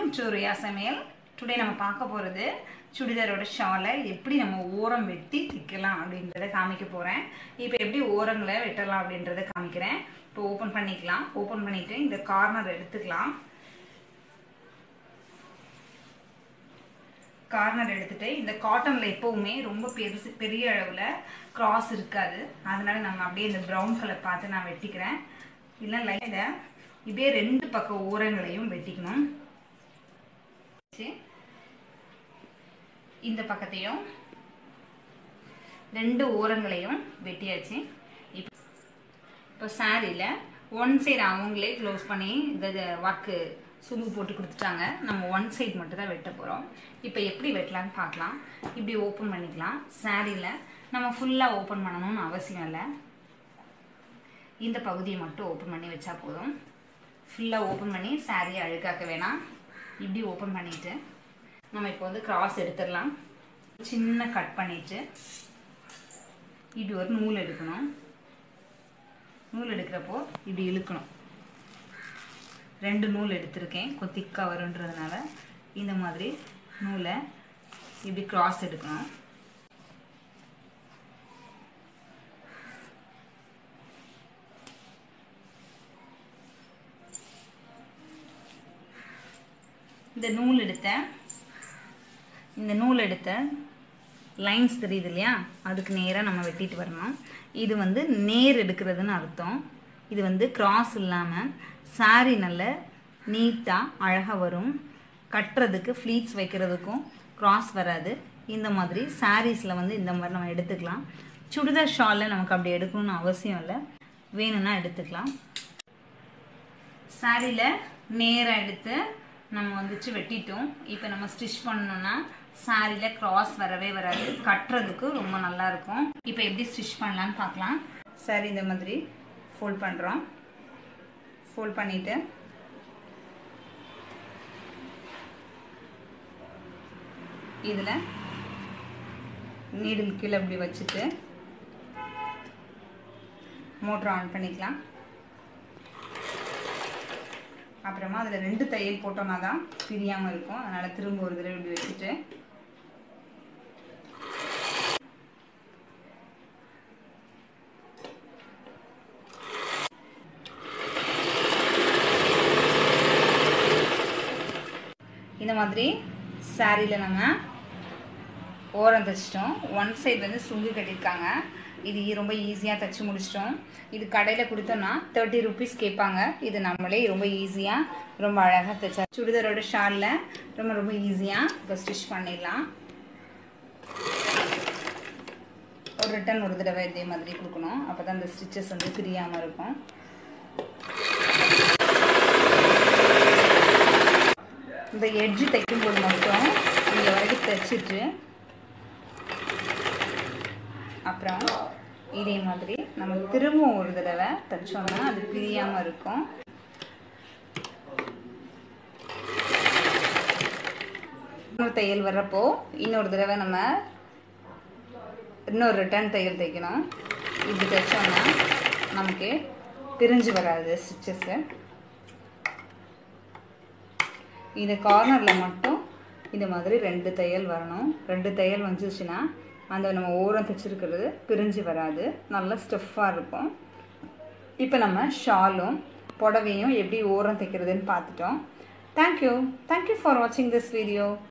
welcome to Riya சமையல் today நம்ம பார்க்க போகிறது சுடிதாரோட ஷாலை எப்படி நம்ம ஓரம் வெட்டி தைக்கலாம் அப்படின்றத காமிக்க போகிறேன் இப்போ எப்படி ஓரங்களை வெட்டலாம் அப்படின்றத காமிக்கிறேன் இப்போ ஓப்பன் பண்ணிக்கலாம் ஓப்பன் பண்ணிவிட்டு இந்த கார்னர் எடுத்துக்கலாம் கார்னர் எடுத்துட்டு இந்த காட்டனில் எப்போவுமே ரொம்ப பெருசு பெரிய அளவில் கிராஸ் இருக்காது அதனால நம்ம அப்படியே இந்த ப்ரௌன் கலர் பார்த்து நான் வெட்டிக்கிறேன் இல்லை லைட்டை இப்படியே ரெண்டு பக்கம் ஓரங்களையும் வெட்டிக்கணும் இந்த பக்கத்தையும் ரெண்டு ஓரங்களையும் வெட்டியாச்சு இப்போ இப்போ சாரியில் ஒன் சைடு அவங்களே க்ளோஸ் பண்ணி இந்த ஒர்க்கு சுங்கு போட்டு கொடுத்துட்டாங்க நம்ம ஒன் சைடு மட்டும் தான் வெட்ட போகிறோம் இப்போ எப்படி வெட்டலான்னு பார்க்கலாம் இப்படி ஓப்பன் பண்ணிக்கலாம் சாரியில் நம்ம ஃபுல்லாக ஓப்பன் பண்ணணும்னு அவசியம் இல்லை இந்த பகுதியை மட்டும் ஓப்பன் பண்ணி வச்சா போதும் ஃபுல்லாக ஓப்பன் பண்ணி சாரியை அழுக்காக்க வேணாம் இப்படி ஓப்பன் பண்ணிவிட்டு நம்ம இப்போ வந்து கிராஸ் எடுத்துடலாம் சின்ன கட் பண்ணிவிட்டு இப்படி ஒரு நூல் எடுக்கணும் நூல் எடுக்கிறப்போ இப்படி இழுக்கணும் ரெண்டு நூல் எடுத்திருக்கேன் கொத்திக்காக வருன்றதுனால இந்த மாதிரி நூலை இப்படி கிராஸ் எடுக்கணும் இந்த நூல் எடுத்த இந்த நூல் எடுத்த லைன்ஸ் தெரியுது இல்லையா அதுக்கு நேராக நம்ம வெட்டிட்டு வரணும் இது வந்து நேர் எடுக்கிறதுன்னு அர்த்தம் இது வந்து கிராஸ் இல்லாமல் சாரி நல்ல நீட்டாக அழகாக வரும் கட்டுறதுக்கு ஃப்ளீட்ஸ் வைக்கிறதுக்கும் கிராஸ் வராது இந்த மாதிரி சாரீஸில் வந்து இந்த மாதிரி நம்ம எடுத்துக்கலாம் சுடிதார் ஷாலில் நமக்கு அப்படி எடுக்கணும்னு அவசியம் இல்லை வேணும்னா எடுத்துக்கலாம் சாரியில் நேராக எடுத்து நம்ம வந்துச்சு வெட்டிட்டோம் இப்போ நம்ம ஸ்டிச் பண்ணணும்னா சாரியில் க்ராஸ் வரவே வராது கட்டுறதுக்கு ரொம்ப நல்லா இருக்கும் இப்போ எப்படி ஸ்டிச் பண்ணலான்னு பார்க்கலாம் சாரி இந்த மாதிரி ஃபோல்ட் பண்ணுறோம் ஃபோல்ட் பண்ணிவிட்டு இதில் நீடில் கீழே இப்படி வச்சுட்டு மோட்டர் ஆன் பண்ணிக்கலாம் அப்புறமா அதில் ரெண்டு தையல் போட்டோம்னா தான் பிரியாமல் இருக்கும் அதனால் திரும்ப ஒரு தடவை இப்படி வச்சுட்டு இந்த மாதிரி சாரியில் நம்ம ஓரம் தைச்சிட்டோம் ஒன் சைடு வந்து சுங்கு கட்டியிருக்காங்க இது ரொம்ப ஈஸியாக தைச்சி முடிச்சிட்டோம் இது கடையில் கொடுத்தோன்னா தேர்ட்டி ருபீஸ் கேட்பாங்க இது நம்மளே ரொம்ப ஈஸியாக ரொம்ப அழகாக தைச்சா சுடிதாரோட ஷாலில் ரொம்ப ரொம்ப ஈஸியாக இப்போ ஸ்டிச் பண்ணிடலாம் ஒரு ரிட்டன் ஒரு தடவை இதே மாதிரி கொடுக்கணும் அப்போ தான் இந்த ஸ்டிச்சஸ் வந்து பிரியாமல் இருக்கும் இந்த எட்ஜு தைக்கும்போது மட்டும் இங்கே வரைக்கும் தைச்சிட்டு அப்புறம் இதே மாதிரி நம்ம திரும்பவும் ஒரு தடவை தைச்சோம்னா அது பிரியாமல் இருக்கும் இன்னொரு தையல் வர்றப்போ இன்னொரு தடவை நம்ம இன்னொரு ரிட்டர்ன் தையல் தைக்கணும் இப்படி தைச்சோம்னா நமக்கு பிரிஞ்சு வராது ஸ்டிச்சஸ்ஸு இந்த கார்னரில் மட்டும் இந்த மாதிரி ரெண்டு தையல் வரணும் ரெண்டு தையல் வந்துச்சுன்னா அந்த நம்ம ஓரம் தைச்சிருக்கிறது பிரிஞ்சு வராது நல்ல ஸ்டெஃபாக இருக்கும் இப்போ நம்ம ஷாலும் புடவையும் எப்படி ஓரம் தைக்கிறதுன்னு பார்த்துட்டோம் தேங்க்யூ தேங்க்யூ ஃபார் வாட்சிங் திஸ் வீடியோ